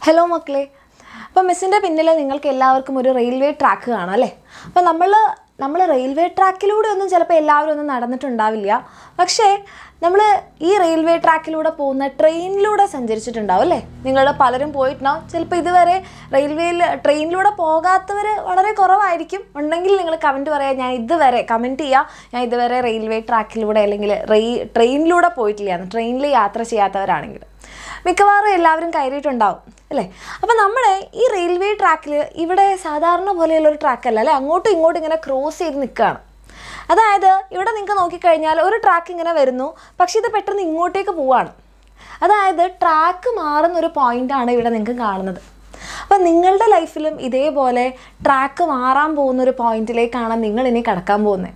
hello മക്കളെ അപ്പോൾ മിസ്സിൻ്റെ പിന്നിൽ നിങ്ങൾക്ക് എല്ലാവർക്കും ഒരു റെയിൽവേ ട്രാക്ക് കാണാം അല്ലേ അപ്പോൾ നമ്മൾ നമ്മൾ റെയിൽവേ ട്രാക്കിലൂടെ ഒന്നും ചിലപ്പോൾ എല്ലാവരും ഒന്നും നടന്നിട്ടുണ്ടാവില്ല പക്ഷേ നമ്മൾ ഈ റെയിൽവേ ട്രാക്കിലൂടെ പോകുന്ന ട്രെയിനിലൂടെ സഞ്ചരിച്ചിട്ടുണ്ടാവും അല്ലേ നിങ്ങളുടെ പലരും പോയിട്ടുണ്ടാവും ചിലപ്പോൾ ഇതുവരെ റെയിൽവേയിൽ ട്രെയിനിലൂടെ പോകാത്തവർ വളരെ കുറവായിരിക്കും ഉണ്ടെങ്കിൽ നിങ്ങൾ കമൻറ്റ് പറയാം ഞാൻ ഇതുവരെ കമൻറ്റ് ചെയ്യാം ഞാൻ ഇതുവരെ റെയിൽവേ ട്രാക്കിലൂടെ അല്ലെങ്കിൽ റെയി ട്രെയിനിലൂടെ പോയിട്ടില്ല ട്രെയിനിൽ യാത്ര ചെയ്യാത്തവരാണെങ്കിൽ മിക്കവാറും എല്ലാവരും കയറിയിട്ടുണ്ടാവും അല്ലേ അപ്പം നമ്മുടെ ഈ റെയിൽവേ ട്രാക്കിൽ ഇവിടെ സാധാരണ പോലെയുള്ള ഒരു ട്രാക്കല്ല അല്ലേ അങ്ങോട്ടും ഇങ്ങോട്ടും ഇങ്ങനെ ക്രോസ് ചെയ്ത് നിൽക്കുകയാണ് അതായത് ഇവിടെ നിങ്ങൾക്ക് നോക്കിക്കഴിഞ്ഞാൽ ഒരു ട്രാക്ക് ഇങ്ങനെ വരുന്നു പക്ഷേ ഇത് പെട്ടെന്ന് ഇങ്ങോട്ടേക്ക് പോവാണ് അതായത് ട്രാക്ക് മാറുന്ന ഒരു പോയിൻ്റാണ് ഇവിടെ നിങ്ങൾക്ക് കാണുന്നത് അപ്പം നിങ്ങളുടെ ലൈഫിലും ഇതേപോലെ ട്രാക്ക് മാറാൻ പോകുന്ന ഒരു പോയിന്റിലേക്കാണ് നിങ്ങൾ ഇനി കടക്കാൻ പോകുന്നത്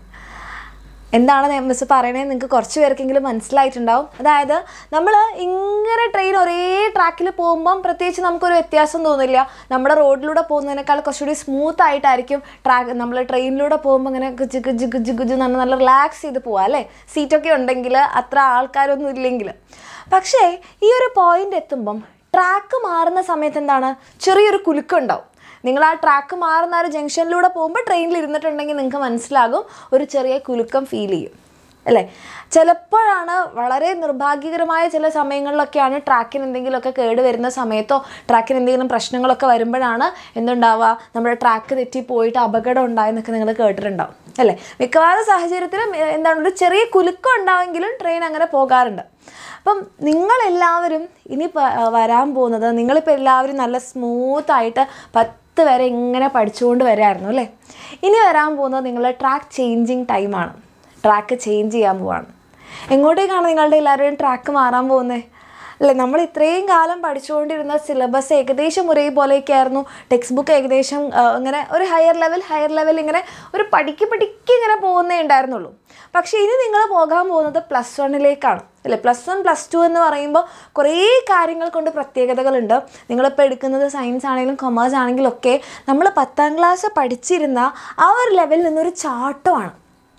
എന്താണ് മിസ് പറയണത് നിങ്ങൾക്ക് കുറച്ച് പേർക്കെങ്കിലും മനസ്സിലായിട്ടുണ്ടാവും അതായത് നമ്മൾ ഇങ്ങനെ ട്രെയിൻ ഒരേ ട്രാക്കിൽ പോകുമ്പം പ്രത്യേകിച്ച് നമുക്കൊരു വ്യത്യാസം തോന്നില്ല നമ്മുടെ റോഡിലൂടെ പോകുന്നതിനേക്കാൾ കുറച്ചുകൂടി സ്മൂത്ത് ആയിട്ടായിരിക്കും ട്രാക്ക് നമ്മൾ ട്രെയിനിലൂടെ പോകുമ്പോൾ ഇങ്ങനെ ഗുജ് ഗുജ് ഗുജ് ഗുജ് എന്ന് പറഞ്ഞാൽ നല്ല റിലാക്സ് ചെയ്ത് പോവാം അല്ലേ സീറ്റൊക്കെ ഉണ്ടെങ്കിൽ അത്ര ആൾക്കാരൊന്നും ഇല്ലെങ്കിൽ പക്ഷേ ഈ ഒരു പോയിന്റ് എത്തുമ്പം ട്രാക്ക് മാറുന്ന സമയത്ത് എന്താണ് ചെറിയൊരു കുലുക്കുണ്ടാവും നിങ്ങൾ ആ ട്രാക്ക് മാറുന്ന ആ ഒരു ജംഗ്ഷനിലൂടെ പോകുമ്പോൾ ട്രെയിനിൽ ഇരുന്നിട്ടുണ്ടെങ്കിൽ നിങ്ങൾക്ക് മനസ്സിലാകും ഒരു ചെറിയ കുലുക്കം ഫീൽ ചെയ്യും അല്ലേ ചിലപ്പോഴാണ് വളരെ നിർഭാഗ്യകരമായ ചില സമയങ്ങളിലൊക്കെയാണ് ട്രാക്കിന് എന്തെങ്കിലുമൊക്കെ കേട് വരുന്ന സമയത്തോ ട്രാക്കിന് എന്തെങ്കിലും പ്രശ്നങ്ങളൊക്കെ വരുമ്പോഴാണ് എന്തുണ്ടാവുക നമ്മുടെ ട്രാക്ക് തെറ്റി പോയിട്ട് അപകടം ഉണ്ടായെന്നൊക്കെ നിങ്ങൾ കേട്ടിട്ടുണ്ടാവും അല്ലേ മിക്കവാറും സാഹചര്യത്തിലും എ, എന്താണ് ഒരു ചെറിയ കുലുക്കം ഉണ്ടാവെങ്കിലും ട്രെയിൻ അങ്ങനെ പോകാറുണ്ട് അപ്പം നിങ്ങളെല്ലാവരും ഇനി പ- വരാൻ പോകുന്നത് നിങ്ങളിപ്പോൾ എല്ലാവരും നല്ല സ്മൂത്തായിട്ട് പത്ത് വരെ ഇങ്ങനെ പഠിച്ചുകൊണ്ട് വരായിരുന്നു അല്ലേ ഇനി വരാൻ പോകുന്നത് നിങ്ങളുടെ ട്രാക്ക് ചേഞ്ചിങ് ടൈമാണ് ട്രാക്ക് ചേഞ്ച് ചെയ്യാൻ പോവാണ് എങ്ങോട്ടേക്കാണ് നിങ്ങളുടെ എല്ലാവരുടെയും ട്രാക്ക് മാറാൻ പോകുന്നത് അല്ലേ നമ്മൾ ഇത്രയും കാലം പഠിച്ചുകൊണ്ടിരുന്ന സിലബസ് ഏകദേശം ഒരേപോലെയൊക്കെ ആയിരുന്നു ടെക്സ്റ്റ് ബുക്ക് ഏകദേശം ആ, ഇങ്ങനെ ഒരു ഹയർ ലെവൽ ഹയർ ലെവൽ ഇങ്ങനെ ഒരു പഠിക്ക് പഠിക്ക് ഇങ്ങനെ പോകുന്നേ ഉണ്ടായിരുന്നുള്ളൂ പക്ഷേ ഇനി നിങ്ങൾ പോകാൻ പോകുന്നത് പ്ലസ് വണ്ണിലേക്കാണ് അല്ലേ പ്ലസ് വൺ പ്ലസ് ടു എന്ന് പറയുമ്പോൾ കുറേ കാര്യങ്ങൾ കൊണ്ട് പ്രത്യേകതകളുണ്ട് നിങ്ങളിപ്പോൾ എടുക്കുന്നത് സയൻസ് ആണെങ്കിലും കൊമേഴ്സ് ആണെങ്കിലും ഒക്കെ നമ്മൾ പത്താം ക്ലാസ് പഠിച്ചിരുന്ന ആ ഒരു ലെവലിൽ നിന്നൊരു ചാട്ടമാണ്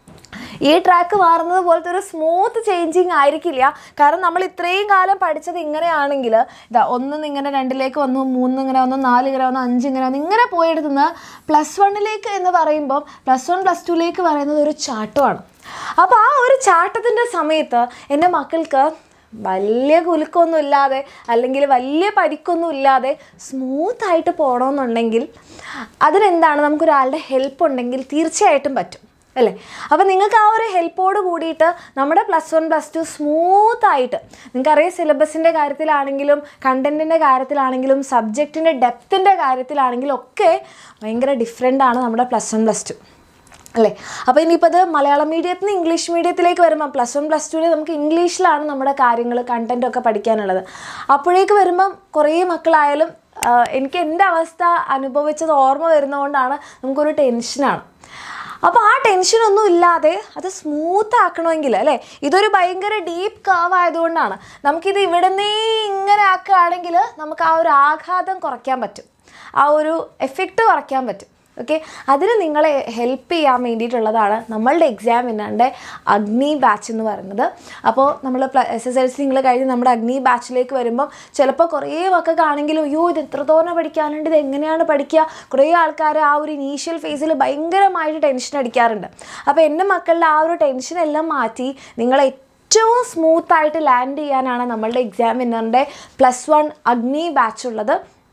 ഈ ട്രാക്ക് മാറുന്നത് പോലത്തെ ഒരു സ്മൂത്ത് ചേഞ്ചിങ് ആയിരിക്കില്ല കാരണം നമ്മൾ ഇത്രയും കാലം പഠിച്ചത് ഇങ്ങനെയാണെങ്കിൽ ഇതാ ഒന്ന് ഇങ്ങനെ രണ്ടിലേക്ക് വന്നു മൂന്ന് ഇങ്ങനെ വന്നു നാല് ഇങ്ങനെ വന്നു അഞ്ച് ഇങ്ങനെ വന്നു ഇങ്ങനെ പോയെടുത്തുന്ന പ്ലസ് വണ്ണിലേക്ക് എന്ന് പറയുമ്പോൾ പ്ലസ് വൺ പ്ലസ് ടുവിലേക്ക് പറയുന്നത് ഒരു ചാട്ടമാണ് അപ്പോൾ ആ ഒരു ചാട്ടത്തിൻ്റെ സമയത്ത് എൻ്റെ മക്കൾക്ക് വലിയ കുലുക്കൊന്നും ഇല്ലാതെ അല്ലെങ്കിൽ വലിയ പരിക്കൊന്നും ഇല്ലാതെ സ്മൂത്തായിട്ട് പോകണമെന്നുണ്ടെങ്കിൽ അതിനെന്താണ് നമുക്കൊരാളുടെ ഹെൽപ്പ് ഉണ്ടെങ്കിൽ തീർച്ചയായിട്ടും പറ്റും അല്ലേ അപ്പോൾ നിങ്ങൾക്ക് ആ ഒരു ഹെൽപ്പോട് കൂടിയിട്ട് നമ്മുടെ പ്ലസ് വൺ പ്ലസ് ടു സ്മൂത്തായിട്ട് നിങ്ങൾക്കറിയാം സിലബസിൻ്റെ കാര്യത്തിലാണെങ്കിലും കണ്ടൻറ്റിൻ്റെ കാര്യത്തിലാണെങ്കിലും സബ്ജക്റ്റിൻ്റെ ഡെപ്തിൻ്റെ കാര്യത്തിലാണെങ്കിലും ഒക്കെ ഭയങ്കര ഡിഫറെൻ്റ് ആണ് നമ്മുടെ പ്ലസ് വൺ പ്ലസ് ടു അല്ലേ അപ്പോൾ ഇനിയിപ്പോൾ അത് മലയാളം മീഡിയത്തിൽ നിന്ന് ഇംഗ്ലീഷ് മീഡിയത്തിലേക്ക് വരുമ്പോൾ പ്ലസ് വൺ പ്ലസ് ടുവിൽ നമുക്ക് ഇംഗ്ലീഷിലാണ് നമ്മുടെ കാര്യങ്ങൾ കണ്ടൻറ്റൊക്കെ പഠിക്കാനുള്ളത് അപ്പോഴേക്ക് വരുമ്പം കുറേ മക്കളായാലും ആ, എനിക്ക് എൻ്റെ അവസ്ഥ അനുഭവിച്ചത് ഓർമ്മ വരുന്നതുകൊണ്ടാണ് നമുക്കൊരു ടെൻഷനാണ് അപ്പോൾ ആ ടെൻഷനൊന്നും ഇല്ലാതെ അത് സ്മൂത്ത് ആക്കണമെങ്കിൽ അല്ലേ ഇതൊരു ഭയങ്കര ഡീപ്പ് കർവ് ആയതുകൊണ്ടാണ് നമുക്കിത് ഇവിടുന്നേ ഇങ്ങനെ ആക്കുകയാണെങ്കിൽ നമുക്ക് ആ ഒരു ആഘാതം കുറയ്ക്കാൻ പറ്റും ആ ഒരു എഫക്റ്റ് കുറയ്ക്കാൻ പറ്റും ഓക്കെ അതിന് നിങ്ങളെ ഹെൽപ്പ് ചെയ്യാൻ വേണ്ടിയിട്ടുള്ളതാണ് നമ്മളുടെ എക്സാം എന്നാണ്ട് അഗ്നി ബാച്ച് എന്ന് പറയുന്നത് അപ്പോൾ നമ്മൾ എസ് എസ് എൽ സി നിങ്ങൾ കഴിഞ്ഞ് നമ്മുടെ അഗ്നി ബാച്ചിലേക്ക് വരുമ്പം ചിലപ്പോൾ കുറേ മക്കൾക്കാണെങ്കിലും അയ്യോ ഇത് എത്രത്തോളം പഠിക്കാനുണ്ട് ഇത് എങ്ങനെയാണ് പഠിക്കുക കുറേ ആൾക്കാർ ആ ഒരു ഇനീഷ്യൽ ഫേസിൽ ഭയങ്കരമായിട്ട് ടെൻഷൻ അടിക്കാറുണ്ട് അപ്പോൾ എൻ്റെ മക്കളുടെ ആ ഒരു ടെൻഷൻ എല്ലാം മാറ്റി നിങ്ങളെ ഏറ്റവും സ്മൂത്തായിട്ട് ലാൻഡ് ചെയ്യാനാണ് നമ്മളുടെ എക്സാം വിന്നറിൻ്റെ പ്ലസ് വൺ അഗ്നി ബാച്ച് ഉള്ളത്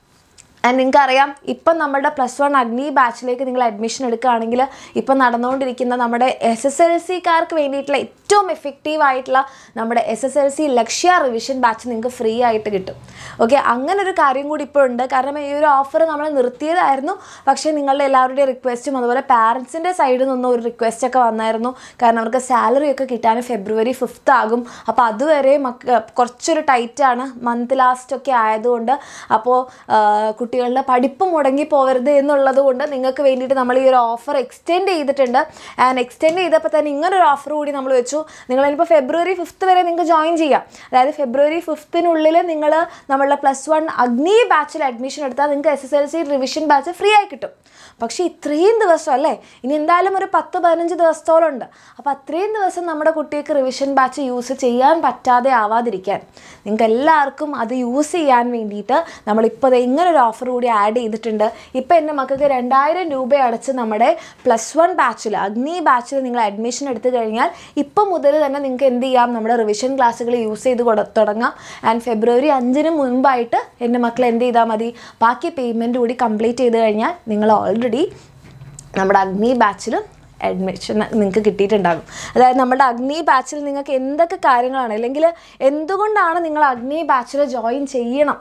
ആൻഡ് നിങ്ങൾക്കറിയാം ഇപ്പം നമ്മുടെ പ്ലസ് വൺ അഗ്നി ബാച്ചിലേക്ക് നിങ്ങൾ അഡ്മിഷൻ എടുക്കുകയാണെങ്കിൽ ഇപ്പം നടന്നുകൊണ്ടിരിക്കുന്ന നമ്മുടെ എസ് എസ് എൽ സിക്കാർക്ക് വേണ്ടിയിട്ടുള്ള ഏറ്റവും എഫക്റ്റീവ് ആയിട്ടുള്ള നമ്മുടെ S S L C Lakshya revision batch നിങ്ങൾക്ക് ഫ്രീ ആയിട്ട് കിട്ടും ഓക്കെ അങ്ങനെ ഒരു കാര്യം കൂടി ഇപ്പോൾ ഉണ്ട് കാരണം ഈ ഒരു ഓഫർ നമ്മൾ നിർത്തിയതായിരുന്നു പക്ഷേ നിങ്ങളുടെ എല്ലാവരുടെയും റിക്വസ്റ്റും അതുപോലെ പാരൻസിൻ്റെ സൈഡിൽ നിന്നും ഒരു റിക്വസ്റ്റ് ഒക്കെ വന്നായിരുന്നു കാരണം അവർക്ക് സാലറി ഒക്കെ കിട്ടാൻ ഫെബ്രുവരി ഫിഫ്ത്ത് ആകും അപ്പോൾ അതുവരെ മക്ക കുറച്ചൊരു ടൈറ്റാണ് മന്ത് ലാസ്റ്റ് ഒക്കെ ആയതുകൊണ്ട് അപ്പോൾ കുട്ടികളുടെ പഠിപ്പ് മുടങ്ങി പോകരുത് എന്നുള്ളത് കൊണ്ട് നിങ്ങൾക്ക് വേണ്ടിയിട്ട് നമ്മൾ ഈ ഒരു ഓഫർ എക്സ്റ്റെൻഡ് ചെയ്തിട്ടുണ്ട് ആൻഡ് എക്സ്റ്റെൻഡ് ചെയ്തപ്പോൾ തന്നെ ഇങ്ങനൊരു ഓഫർ കൂടി നമ്മൾ വെച്ചു വിചാരിച്ചു നിങ്ങളിപ്പോൾ ഫെബ്രുവരി ഫിഫ്ത്ത് വരെ നിങ്ങൾക്ക് ജോയിൻ ചെയ്യാം അതായത് ഫെബ്രുവരി ഫിഫ്ത്തിനുള്ളിൽ നിങ്ങൾ നമ്മളുടെ പ്ലസ് വൺ അഗ്നി ബാച്ചിൽ അഡ്മിഷൻ എടുത്താൽ നിങ്ങൾക്ക് S S L C revision batch free ആയി കിട്ടും പക്ഷേ ഇത്രയും ദിവസം അല്ലേ ഇനി എന്തായാലും ഒരു പത്ത് പതിനഞ്ച് ദിവസത്തോളം ഉണ്ട് അപ്പോൾ അത്രയും ദിവസം നമ്മുടെ കുട്ടിക്ക് റിവിഷൻ ബാച്ച് യൂസ് ചെയ്യാൻ പറ്റാതെ ആവാതിരിക്കാൻ നിങ്ങൾക്ക് എല്ലാവർക്കും അത് യൂസ് ചെയ്യാൻ വേണ്ടിയിട്ട് നമ്മളിപ്പോൾ ദേ ഇങ്ങനെ ഒരു ഓഫർ കൂടി ആഡ് ചെയ്തിട്ടുണ്ട് ഇപ്പോൾ എൻ്റെ മക്കൾക്ക് രണ്ടായിരം രൂപ അടച്ച് നമ്മുടെ പ്ലസ് വൺ ബാച്ചിൽ അഗ്നി ബാച്ചിൽ നിങ്ങൾ അഡ്മിഷൻ എടുത്തു കഴിഞ്ഞാൽ ഇപ്പം മുതൽ തന്നെ നിങ്ങൾക്ക് എന്ത് ചെയ്യാം നമ്മുടെ റിവിഷൻ ക്ലാസ്സുകൾ യൂസ് ചെയ്ത് കൊടു തുടങ്ങാം ആൻഡ് ഫെബ്രുവരി അഞ്ചിന് മുൻപായിട്ട് എൻ്റെ മക്കൾ എന്ത് ചെയ്താൽ മതി ബാക്കി പേയ്മെൻറ്റ് കൂടി കംപ്ലീറ്റ് ചെയ്ത് കഴിഞ്ഞാൽ നിങ്ങൾ ഓൾറെഡി നമ്മുടെ അഗ്നി ബാച്ചിൽ അഡ്മിഷൻ നിങ്ങൾക്ക് കിട്ടിയിട്ടുണ്ടാകും അതായത് നമ്മുടെ അഗ്നി ബാച്ചിൽ നിങ്ങൾക്ക് എന്തൊക്കെ കാര്യങ്ങളാണ് അല്ലെങ്കിൽ എന്തുകൊണ്ടാണ് നിങ്ങൾ അഗ്നി ബാച്ചിൽ ജോയിൻ ചെയ്യണം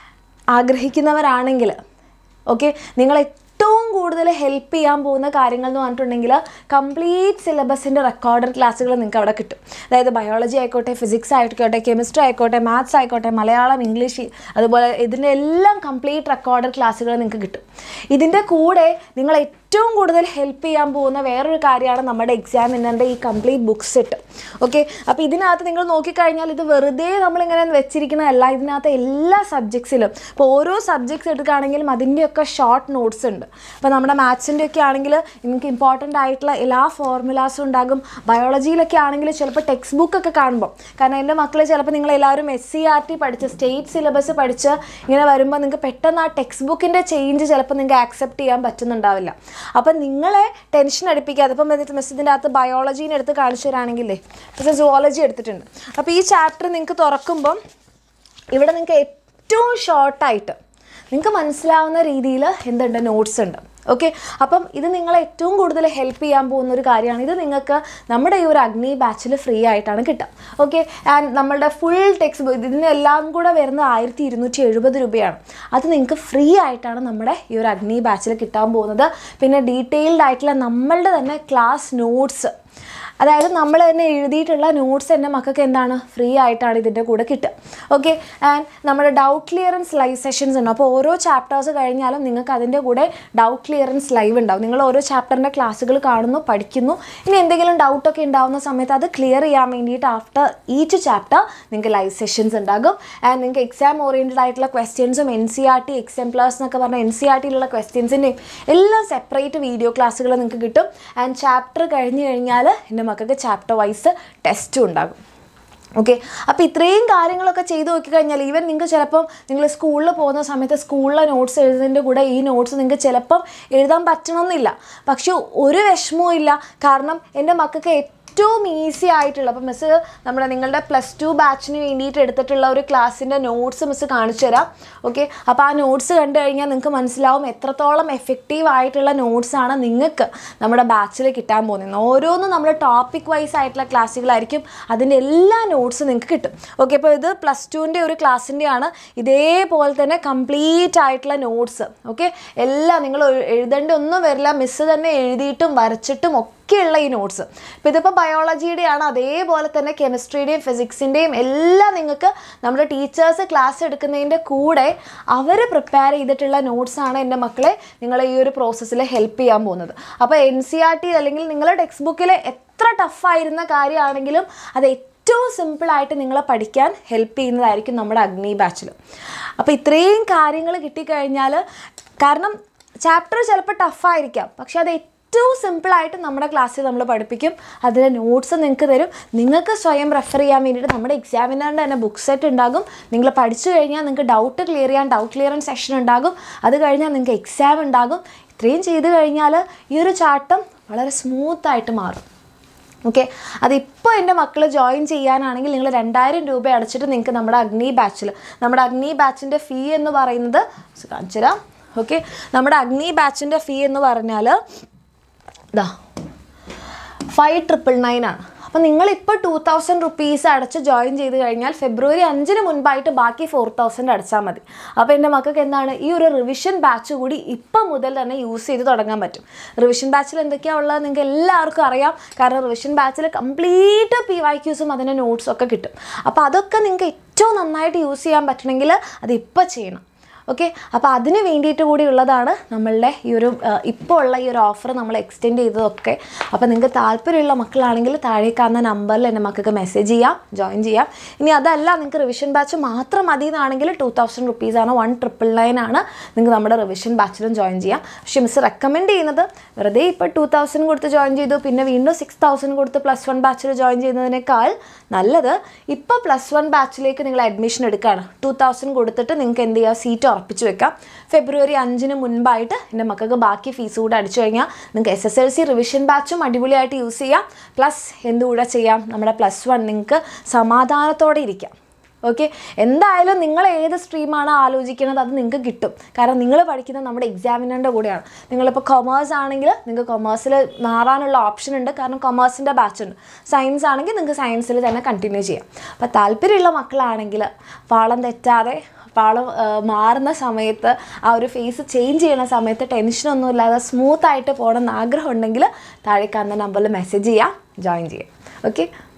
ആഗ്രഹിക്കുന്നവരാണെങ്കിൽ ഓക്കെ നിങ്ങൾ ഏറ്റവും കൂടുതൽ ഹെൽപ്പ് ചെയ്യാൻ പോകുന്ന കാര്യങ്ങൾ എന്ന് പറഞ്ഞിട്ടുണ്ടെങ്കിൽ കംപ്ലീറ്റ് സിലബസിൻ്റെ റെക്കോർഡഡ് ക്ലാസ്സുകൾ നിങ്ങൾക്ക് അവിടെ കിട്ടും അതായത് ബയോളജി ആയിക്കോട്ടെ ഫിസിക്സ് ആയിക്കോട്ടെ കെമിസ്ട്രി ആയിക്കോട്ടെ മാത്സ് ആയിക്കോട്ടെ മലയാളം ഇംഗ്ലീഷ് അതുപോലെ ഇതിൻ്റെ എല്ലാം കംപ്ലീറ്റ് റെക്കോർഡഡ് ക്ലാസ്സുകൾ നിങ്ങൾക്ക് കിട്ടും ഇതിൻ്റെ കൂടെ നിങ്ങൾ ഏറ്റവും കൂടുതൽ ഹെൽപ്പ് ചെയ്യാൻ പോകുന്ന വേറൊരു കാര്യമാണ് നമ്മുടെ എക്സാമിനറിൻ്റെ ഈ കംപ്ലീറ്റ് ബുക്സ് സെറ്റ് ഓക്കെ അപ്പോൾ ഇതിനകത്ത് നിങ്ങൾ നോക്കിക്കഴിഞ്ഞാൽ ഇത് വെറുതെ നമ്മളിങ്ങനെ വെച്ചിരിക്കുന്നതല്ല ഇതിനകത്ത് എല്ലാ സബ്ജക്ട്സിലും ഇപ്പോൾ ഓരോ സബ്ജക്ട്സ് എടുക്കുകയാണെങ്കിലും അതിൻ്റെയൊക്കെ ഷോർട്ട് നോട്ട്സ് ഉണ്ട് അപ്പോൾ നമ്മുടെ മാത്സിൻ്റെ ഒക്കെ ആണെങ്കിൽ നിങ്ങൾക്ക് ഇമ്പോർട്ടൻ്റ് ആയിട്ടുള്ള എല്ലാ ഫോർമുലാസും ഉണ്ടാകും ബയോളജിയിലൊക്കെ ആണെങ്കിൽ ചിലപ്പോൾ ടെക്സ്റ്റ് ബുക്കൊക്കെ കാണുമ്പോൾ കാരണം എൻ്റെ മക്കൾ ചിലപ്പോൾ നിങ്ങൾ എല്ലാവരും എസ് സി ആർ ടി പഠിച്ച് സ്റ്റേറ്റ് സിലബസ് പഠിച്ച് ഇങ്ങനെ വരുമ്പോൾ നിങ്ങൾക്ക് പെട്ടെന്ന് ആ ടെക്സ്റ്റ് ബുക്കിൻ്റെ ചേഞ്ച് ചിലപ്പോൾ നിങ്ങൾക്ക് ആക്സെപ്റ്റ് ചെയ്യാൻ പറ്റുന്നുണ്ടാവില്ല അപ്പം നിങ്ങളെ ടെൻഷൻ അടുപ്പിക്കാതെ ഇപ്പം എന്നിട്ട് മിസ് ഇതിൻ്റെ അകത്ത് ബയോളജീനെ എടുത്ത് കാണിച്ചു തരാണെങ്കിലേ മിസ് സുവോളജി എടുത്തിട്ടുണ്ട് അപ്പോൾ ഈ ചാപ്റ്റർ നിങ്ങൾക്ക് തുറക്കുമ്പം ഇവിടെ നിങ്ങൾക്ക് ഏറ്റവും ഷോർട്ടായിട്ട് നിങ്ങൾക്ക് മനസ്സിലാവുന്ന രീതിയിൽ എന്തുണ്ട് നോട്ട്സ് ഉണ്ട് ഓക്കെ അപ്പം ഇത് നിങ്ങളെ ഏറ്റവും കൂടുതൽ ഹെൽപ്പ് ചെയ്യാൻ പോകുന്ന ഒരു കാര്യമാണ് ഇത് നിങ്ങൾക്ക് നമ്മുടെ ഈ ഒരു അഗ്നി ബാച്ചിൽ ഫ്രീ ആയിട്ടാണ് കിട്ടുക ഓക്കെ ആൻഡ് നമ്മളുടെ ഫുൾ ടെക്സ്റ്റ് ബുക്ക് ഇതിനെല്ലാം കൂടെ വരുന്നത് ആയിരത്തി ഇരുന്നൂറ്റി എഴുപത് രൂപയാണ് അത് നിങ്ങൾക്ക് ഫ്രീ ആയിട്ടാണ് നമ്മുടെ ഈ ഒരു അഗ്നി ബാച്ചിൽ കിട്ടാൻ പോകുന്നത് പിന്നെ ഡീറ്റെയിൽഡ് ആയിട്ടുള്ള നമ്മളുടെ തന്നെ ക്ലാസ് നോട്ട്സ് അതായത് നമ്മൾ തന്നെ എഴുതിയിട്ടുള്ള നോട്ട്സ് എൻ്റെ മക്കൾക്ക് എന്താണ് ഫ്രീ ആയിട്ടാണ് ഇതിൻ്റെ കൂടെ കിട്ടുക ഓക്കെ ആൻഡ് നമ്മുടെ ഡൗട്ട് ക്ലിയറൻസ് ലൈവ് സെഷൻസ് ഉണ്ട് അപ്പോൾ ഓരോ ചാപ്റ്റേഴ്സ് കഴിഞ്ഞാലും നിങ്ങൾക്ക് അതിൻ്റെ കൂടെ ഡൗട്ട് ക്ലിയറൻസ് ലൈവ് ഉണ്ടാവും നിങ്ങൾ ഓരോ ചാപ്റ്ററിൻ്റെ ക്ലാസ്സുകൾ കാണുന്നു പഠിക്കുന്നു ഇനി എന്തെങ്കിലും ഡൗട്ടൊക്കെ ഉണ്ടാവുന്ന സമയത്ത് അത് ക്ലിയർ ചെയ്യാൻ വേണ്ടിയിട്ട് ആഫ്റ്റർ ഈച്ച് ചാപ്റ്റർ നിങ്ങൾക്ക് ലൈവ് സെഷൻസ് ഉണ്ടാകും ആൻഡ് നിങ്ങൾക്ക് എക്സാം ഓറിയൻറ്റഡ് ആയിട്ടുള്ള ക്വസ്റ്റ്യൻസും N C R T exam plus എന്നൊക്കെ പറഞ്ഞാൽ എൻ സി ആർ ടിയിലുള്ള ക്വസ്റ്റ്യൻസിൻ്റെയും എല്ലാം സെപ്പറേറ്റ് വീഡിയോ ക്ലാസ്സുകൾ നിങ്ങൾക്ക് കിട്ടും ആൻഡ് ചാപ്റ്റർ കഴിഞ്ഞ് കഴിഞ്ഞാൽ എൻ്റെ മക്കൾക്ക് ചാപ്റ്റർ വൈസ് ടെസ്റ്റും ഉണ്ടാകും ഓക്കെ അപ്പോൾ ഇത്രയും കാര്യങ്ങളൊക്കെ ചെയ്ത് നോക്കിക്കഴിഞ്ഞാൽ ഈവൻ നിങ്ങൾക്ക് ചിലപ്പം നിങ്ങൾ സ്കൂളിൽ പോകുന്ന സമയത്ത് സ്കൂളിലെ നോട്ട്സ് എഴുതുന്നതിൻ്റെ കൂടെ ഈ നോട്ട്സ് നിങ്ങൾക്ക് ചിലപ്പം എഴുതാൻ പറ്റണമെന്നില്ല പക്ഷെ ഒരു വിഷമവും ഇല്ല കാരണം എൻ്റെ മക്കൾക്ക് ഏറ്റവും ഈസി ആയിട്ടുള്ള അപ്പോൾ മിസ് നമ്മുടെ നിങ്ങളുടെ പ്ലസ് ടു ബാച്ചിന് വേണ്ടിയിട്ട് എടുത്തിട്ടുള്ള ഒരു ക്ലാസ്സിൻ്റെ നോട്ട്സ് മിസ് കാണിച്ചു തരാം ഓക്കെ അപ്പോൾ ആ നോട്ട്സ് കണ്ടു കഴിഞ്ഞാൽ നിങ്ങൾക്ക് മനസ്സിലാവും എത്രത്തോളം എഫക്റ്റീവ് ആയിട്ടുള്ള നോട്ട്സാണ് നിങ്ങൾക്ക് നമ്മുടെ ബാച്ചിൽ കിട്ടാൻ പോകുന്നത് ഓരോന്നും നമ്മൾ ടോപ്പിക് വൈസ് ആയിട്ടുള്ള ക്ലാസ്സുകളായിരിക്കും അതിൻ്റെ എല്ലാ നോട്ട്സും നിങ്ങൾക്ക് കിട്ടും ഓക്കെ അപ്പോൾ ഇത് പ്ലസ് ടുവിൻ്റെ ഒരു ക്ലാസ്സിൻ്റെയാണ് ഇതേപോലെ തന്നെ കംപ്ലീറ്റ് ആയിട്ടുള്ള നോട്ട്സ് ഓക്കെ എല്ലാം നിങ്ങൾ എഴുതേണ്ട ഒന്നും വരില്ല മിസ്സ് തന്നെ എഴുതിയിട്ടും വരച്ചിട്ടും ഒക്കെ ഒക്കെയുള്ള ഈ നോട്ട്സ് ഇപ്പോൾ ഇതിപ്പോൾ ബയോളജിയുടെയാണ് അതേപോലെ തന്നെ കെമിസ്ട്രിയുടെയും ഫിസിക്സിൻ്റെയും എല്ലാം നിങ്ങൾക്ക് നമ്മുടെ ടീച്ചേഴ്സ് ക്ലാസ് എടുക്കുന്നതിൻ്റെ കൂടെ അവർ പ്രിപ്പയർ ചെയ്തിട്ടുള്ള നോട്ട്സാണ് എൻ്റെ മക്കളെ നിങ്ങളെ ഈ ഒരു പ്രോസസ്സിൽ ഹെൽപ്പ് ചെയ്യാൻ പോകുന്നത് അപ്പോൾ എൻ സി ആർ ടി അല്ലെങ്കിൽ നിങ്ങളുടെ ടെക്സ്റ്റ് ബുക്കിൽ എത്ര ടഫായിരുന്ന കാര്യമാണെങ്കിലും അത് ഏറ്റവും സിമ്പിളായിട്ട് നിങ്ങളെ പഠിക്കാൻ ഹെൽപ്പ് ചെയ്യുന്നതായിരിക്കും നമ്മുടെ അഗ്നി ബാച്ചിൽ അപ്പോൾ ഇത്രയും കാര്യങ്ങൾ കിട്ടിക്കഴിഞ്ഞാൽ കാരണം ചാപ്റ്റർ ചിലപ്പോൾ ടഫായിരിക്കാം പക്ഷെ അത് ഏറ്റവും സിമ്പിളായിട്ട് നമ്മുടെ ക്ലാസ്സിൽ നമ്മൾ പഠിപ്പിക്കും അതിൻ്റെ നോട്ട്സ് നിങ്ങൾക്ക് തരും നിങ്ങൾക്ക് സ്വയം റെഫർ ചെയ്യാൻ വേണ്ടിയിട്ട് നമ്മുടെ എക്സാമിനറിൻ്റെ തന്നെ ബുക്ക് സെറ്റ് ഉണ്ടാകും നിങ്ങൾ പഠിച്ചു കഴിഞ്ഞാൽ നിങ്ങൾക്ക് ഡൗട്ട് ക്ലിയർ ചെയ്യാൻ ഡൗട്ട് ക്ലിയറൻസ് സെഷൻ ഉണ്ടാകും അത് കഴിഞ്ഞാൽ നിങ്ങൾക്ക് എക്സാം ഉണ്ടാകും ഇത്രയും ചെയ്ത് കഴിഞ്ഞാൽ ഈ ഒരു ചാട്ടം വളരെ സ്മൂത്തായിട്ട് മാറും ഓക്കെ അതിപ്പോൾ എൻ്റെ മക്കൾ ജോയിൻ ചെയ്യാനാണെങ്കിൽ നിങ്ങൾ രണ്ടായിരം രൂപ അടച്ചിട്ട് നിങ്ങൾക്ക് നമ്മുടെ അഗ്നി ബാച്ചിൽ നമ്മുടെ അഗ്നി ബാച്ചിൻ്റെ ഫീ എന്ന് പറയുന്നത് കാണിച്ചു തരാം ഓക്കെ നമ്മുടെ അഗ്നി ബാച്ചിൻ്റെ ഫീ എന്ന് പറഞ്ഞാൽ ഇതാ ഫൈവ് ട്രിപ്പിൾ നയൻ ആണ് അപ്പോൾ നിങ്ങളിപ്പോൾ ടു തൗസൻഡ് റുപ്പീസ് അടച്ച് ജോയിൻ ചെയ്ത് കഴിഞ്ഞാൽ ഫെബ്രുവരി അഞ്ചിന് മുൻപായിട്ട് ബാക്കി ഫോർ തൗസൻഡ് അടച്ചാൽ മതി അപ്പോൾ എൻ്റെ മക്കൾക്ക് എന്താണ് ഈ ഒരു റിവിഷൻ ബാച്ച് കൂടി ഇപ്പം മുതൽ തന്നെ യൂസ് ചെയ്ത് തുടങ്ങാൻ പറ്റും റിവിഷൻ ബാച്ചിൽ എന്തൊക്കെയാണ് ഉള്ളത് നിങ്ങൾക്ക് എല്ലാവർക്കും അറിയാം കാരണം റിവിഷൻ ബാച്ചിൽ കംപ്ലീറ്റ് പി വൈ ക്യൂസും അതിൻ്റെ നോട്ട്സും ഒക്കെ കിട്ടും അപ്പോൾ അതൊക്കെ നിങ്ങൾക്ക് ഏറ്റവും നന്നായിട്ട് യൂസ് ചെയ്യാൻ പറ്റണമെങ്കിൽ അത് ഇപ്പോൾ ചെയ്യണം ഓക്കെ അപ്പോൾ അതിന് വേണ്ടിയിട്ട് കൂടി ഉള്ളതാണ് നമ്മളുടെ ഈ ഒരു ഇപ്പോൾ ഉള്ള ഈ ഒരു ഓഫർ നമ്മൾ എക്സ്റ്റെൻഡ് ചെയ്തതൊക്കെ അപ്പോൾ നിങ്ങൾക്ക് താല്പര്യമുള്ള മക്കളാണെങ്കിൽ താഴെ കാണുന്ന നമ്പറിൽ എൻ്റെ മക്കൾക്ക് മെസ്സേജ് ചെയ്യാം ജോയിൻ ചെയ്യാം ഇനി അതല്ല നിങ്ങൾക്ക് റിവിഷൻ ബാച്ച് മാത്രം മതി എന്നാണെങ്കിൽ ടു തൗസൻഡ് റുപ്പീസാണ് വൺ ട്രിപ്പിൾ നയൻ ആണ് നിങ്ങൾക്ക് നമ്മുടെ റിവിഷൻ ബാച്ചിലും ജോയിൻ ചെയ്യാം പക്ഷേ മിസ് റെക്കമെൻഡ് ചെയ്യുന്നത് വെറുതെ ഇപ്പോൾ ടു തൗസൻഡ് കൊടുത്ത് ജോയിൻ ചെയ്തു പിന്നെ വീണ്ടും സിക്സ് തൗസൻഡ് കൊടുത്ത് പ്ലസ് വൺ ബാച്ചിൽ ജോയിൻ ചെയ്യുന്നതിനേക്കാൾ നല്ലത് ഇപ്പോൾ പ്ലസ് വൺ ബാച്ചിലേക്ക് നിങ്ങൾ അഡ്മിഷൻ എടുക്കുകയാണ് ടു തൗസൻഡ് കൊടുത്തിട്ട് നിങ്ങൾക്ക് എന്ത് ചെയ്യുക സീറ്റ് ഉറപ്പിച്ച് വെക്കാം ഫെബ്രുവരി അഞ്ചിന് മുൻപായിട്ട് എൻ്റെ മക്കൾക്ക് ബാക്കി ഫീസ് കൂടെ അടിച്ചു കഴിഞ്ഞാൽ നിങ്ങൾക്ക് S S L C revision ബാച്ചും അടിപൊളിയായിട്ട് യൂസ് ചെയ്യാം പ്ലസ് എന്തുകൂടെ ചെയ്യാം നമ്മുടെ പ്ലസ് വൺ നിങ്ങൾക്ക് സമാധാനത്തോടെ ഇരിക്കാം ഓക്കെ എന്തായാലും നിങ്ങൾ ഏത് സ്ട്രീമാണ് ആലോചിക്കുന്നത് അത് നിങ്ങൾക്ക് കിട്ടും കാരണം നിങ്ങൾ പഠിക്കുന്നത് നമ്മുടെ എക്സാമിനറിൻ്റെ കൂടെയാണ് നിങ്ങളിപ്പോൾ കൊമേഴ്സ് ആണെങ്കിൽ നിങ്ങൾക്ക് കൊമേഴ്സിൽ മാറാനുള്ള ഓപ്ഷൻ ഉണ്ട് കാരണം കൊമേഴ്സിൻ്റെ ബാച്ച് ഉണ്ട് സയൻസ് ആണെങ്കിൽ നിങ്ങൾക്ക് സയൻസിൽ തന്നെ കണ്ടിന്യൂ ചെയ്യാം അപ്പോൾ താല്പര്യമുള്ള മക്കളാണെങ്കിൽ പാളം തെറ്റാതെ പാളം ആ, മാറുന്ന സമയത്ത് ആ ഒരു ഫേസ് ചേഞ്ച് ചെയ്യുന്ന സമയത്ത് ടെൻഷനൊന്നും ഇല്ലാതെ സ്മൂത്ത് ആയിട്ട് പോകണം എന്ന് ആഗ്രഹം ഉണ്ടെങ്കിൽ താഴെ കാണുന്ന നമ്പറിൽ മെസ്സേജ് ചെയ്യാം ജോയിൻ ചെയ്യാം ഓക്കെ